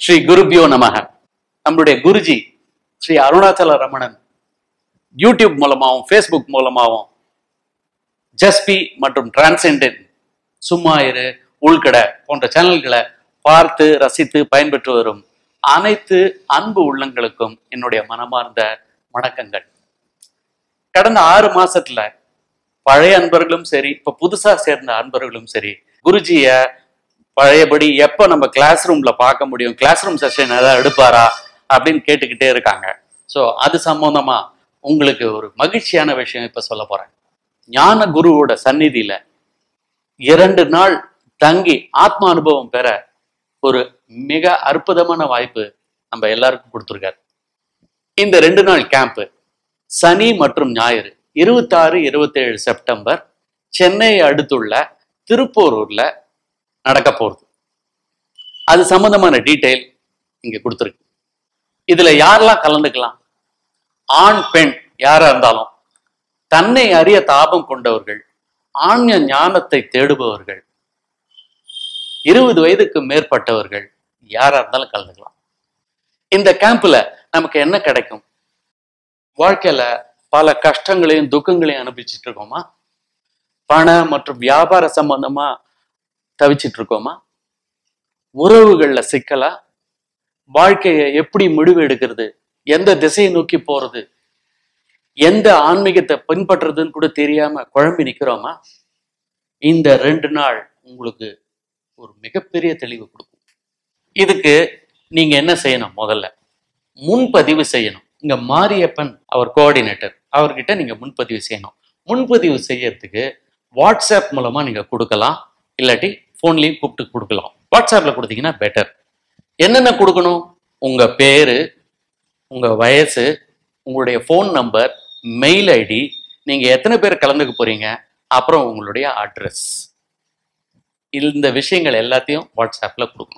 ஸ்ரீ குருபியோ நமக நம்மளுடைய குருஜி ஸ்ரீ அருணாச்சல ரமணன் யூடியூப் மூலமாகவும் ஃபேஸ்புக் மூலமாகவும் ஜஸ்பி மற்றும் டிரான்சென்டென்ட் சும்மா இரு உள்கடை போன்ற சேனல்களை பார்த்து ரசித்து பயன்பெற்று வரும் அனைத்து அன்பு உள்ளங்களுக்கும் என்னுடைய மனமார்ந்த வணக்கங்கள் கடந்த ஆறு மாசத்துல பழைய அன்பர்களும் சரி இப்ப புதுசா சேர்ந்த அன்பர்களும் சரி குருஜிய பழையபடி எப்ப நம்ம கிளாஸ் ரூம்ல பார்க்க முடியும் கிளாஸ் ரூம் செஷன் ஏதாவது எடுப்பாரா அப்படின்னு கேட்டுக்கிட்டே இருக்காங்க ஸோ அது சம்பந்தமா உங்களுக்கு ஒரு மகிழ்ச்சியான விஷயம் இப்ப சொல்ல போறேன் ஞான குருவோட சந்நிதியில இரண்டு நாள் தங்கி ஆத்ம அனுபவம் பெற ஒரு மிக அற்புதமான வாய்ப்பு நம்ம எல்லாருக்கும் கொடுத்துருக்காரு இந்த ரெண்டு நாள் கேம்ப் சனி மற்றும் ஞாயிறு இருபத்தாறு இருபத்தேழு செப்டம்பர் சென்னையை அடுத்துள்ள திருப்போரூர்ல நடக்க போகுது அது சம்பந்தமான டீட்டெயில் இங்க கொடுத்துருக்கு இதுல யாரெல்லாம் கலந்துக்கலாம் ஆண் பெண் யாரா இருந்தாலும் தன்னை அறிய தாபம் கொண்டவர்கள் ஆன்ய ஞானத்தை தேடுபவர்கள் இருபது வயதுக்கு மேற்பட்டவர்கள் யாரா இருந்தாலும் கலந்துக்கலாம் இந்த கேம்ப்ல நமக்கு என்ன கிடைக்கும் வாழ்க்கையில பல கஷ்டங்களையும் துக்கங்களையும் அனுபவிச்சுட்டு இருக்கோமா பண மற்றும் வியாபார சம்பந்தமா தவிச்சிட்டு இருக்கோமா உறவுகள்ல சிக்கலா வாழ்க்கையை எப்படி முடிவு எடுக்கிறது எந்த திசையை நோக்கி போறது எந்த ஆன்மீகத்தை பின்பற்றுறதுன்னு கூட தெரியாம குழம்பி நிக்கிறோமா இந்த ரெண்டு நாள் உங்களுக்கு ஒரு மிகப்பெரிய தெளிவு கொடுக்கும் இதுக்கு நீங்க என்ன செய்யணும் முதல்ல முன்பதிவு செய்யணும் இங்க மாரியப்பன் அவர் கோஆர்டினேட்டர் அவர்கிட்ட நீங்க முன்பதிவு செய்யணும் முன்பதிவு செய்யறதுக்கு வாட்ஸ்அப் மூலமா நீங்க கொடுக்கலாம் இல்லாட்டி ஃபோன்லயும் கூப்பிட்டு கொடுக்கலாம் வாட்ஸ்அப்ல கொடுத்தீங்கன்னா பெட்டர் என்னென்ன கொடுக்கணும் உங்க பேரு உங்க வயசு உங்களுடைய ஃபோன் நம்பர் மெயில் ஐடி நீங்க எத்தனை பேர் கலந்துக்க போறீங்க அப்புறம் உங்களுடைய அட்ரஸ் இந்த விஷயங்கள் எல்லாத்தையும் வாட்ஸ்அப்ல கொடுக்கணும்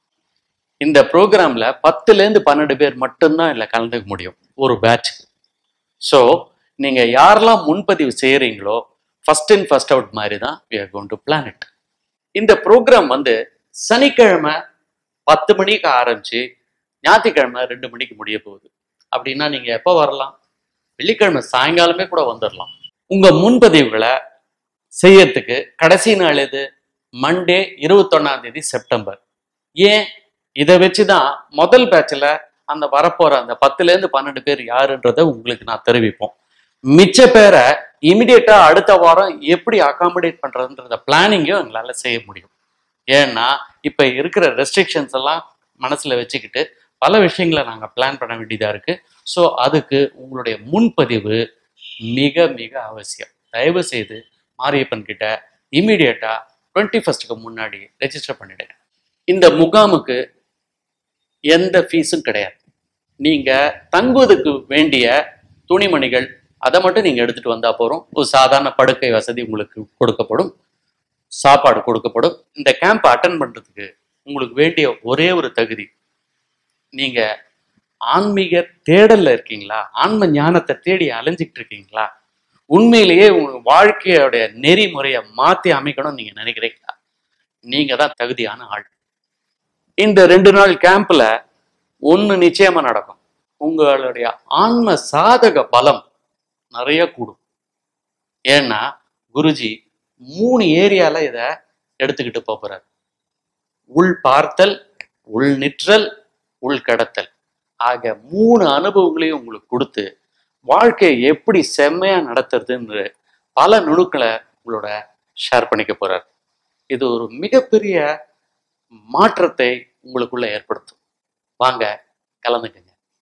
இந்த ப்ரோக்ராம்ல பத்துல இருந்து பன்னெண்டு பேர் மட்டும்தான் இல்லை கலந்துக்க முடியும் ஒரு பேட்ச் ஸோ நீங்க யாரெல்லாம் முன்பதிவு செய்யறீங்களோ ஃபர்ஸ்ட் இன் ஃபர்ஸ்ட் அவுட் மாதிரி தான் we are going to plan it இந்த ப்ரோக்ராம் வந்து சனிக்கிழமை பத்து மணிக்கு ஆரம்பிச்சு ஞாயிற்றுக்கிழமை ரெண்டு மணிக்கு முடிய போகுது அப்படின்னா நீங்க எப்போ வரலாம் வெள்ளிக்கிழமை சாயங்காலமே கூட வந்துடலாம் உங்க முன்பதிவுகளை செய்யறதுக்கு கடைசி நாள் எது மண்டே இருபத்தொன்னாம் தேதி செப்டம்பர் ஏன் இதை வச்சுதான் முதல் பேட்ச்ல அந்த வரப்போற அந்த பத்துல இருந்து பன்னெண்டு பேர் யாருன்றதை உங்களுக்கு நான் தெரிவிப்போம் மிச்ச பேரை இமிடியேட்டா அடுத்த வாரம் எப்படி அகாமடேட் பண்றதுன்றத பிளானிங்கும் எங்களால செய்ய முடியும் ஏன்னா இப்ப இருக்கிற ரெஸ்ட்ரிக்ஷன்ஸ் எல்லாம் மனசுல வச்சுக்கிட்டு பல விஷயங்களை நாங்க பிளான் பண்ண வேண்டியதா இருக்கு ஸோ அதுக்கு உங்களுடைய முன்பதிவு மிக மிக அவசியம் தயவு செய்து மாரியப்பன் கிட்ட இமிடியேட்டா டுவெண்ட்டி ஃபர்ஸ்ட்டுக்கு முன்னாடி ரெஜிஸ்டர் பண்ணிடுங்க இந்த முகாமுக்கு எந்த ஃபீஸும் கிடையாது நீங்க தங்குவதற்கு வேண்டிய துணிமணிகள் அதை மட்டும் நீங்க எடுத்துட்டு வந்தா போறோம் ஒரு சாதாரண படுக்கை வசதி உங்களுக்கு கொடுக்கப்படும் சாப்பாடு கொடுக்கப்படும் இந்த கேம்ப் அட்டன் பண்றதுக்கு உங்களுக்கு வேண்டிய ஒரே ஒரு தகுதி நீங்க ஆன்மீக தேடல்ல இருக்கீங்களா ஆன்ம ஞானத்தை தேடி அலைஞ்சிட்டு இருக்கீங்களா உண்மையிலேயே உங்க வாழ்க்கையோட நெறிமுறையை மாத்தி அமைக்கணும்னு நீங்க நினைக்கிறீங்களா நீங்க தான் தகுதியான ஆள் இந்த ரெண்டு நாள் கேம்ப்ல ஒண்ணு நிச்சயமா நடக்கும் உங்களுடைய ஆன்ம சாதக பலம் நிறைய கூடும் ஏன்னா குருஜி மூணு ஏரியால இத எடுத்துக்கிட்டு போப் போறாரு உள் பார்த்தல் உள் நிற்றல் உள் கடத்தல் ஆக மூணு அனுபவங்களையும் உங்களுக்கு கொடுத்து வாழ்க்கையை எப்படி செம்மையா நடத்துறதுன்னு பல நுணுக்களை உங்களோட ஷேர் பண்ணிக்க போறார் இது ஒரு மிகப்பெரிய மாற்றத்தை உங்களுக்குள்ள ஏற்படுத்தும் வாங்க கலந்துக்குங்க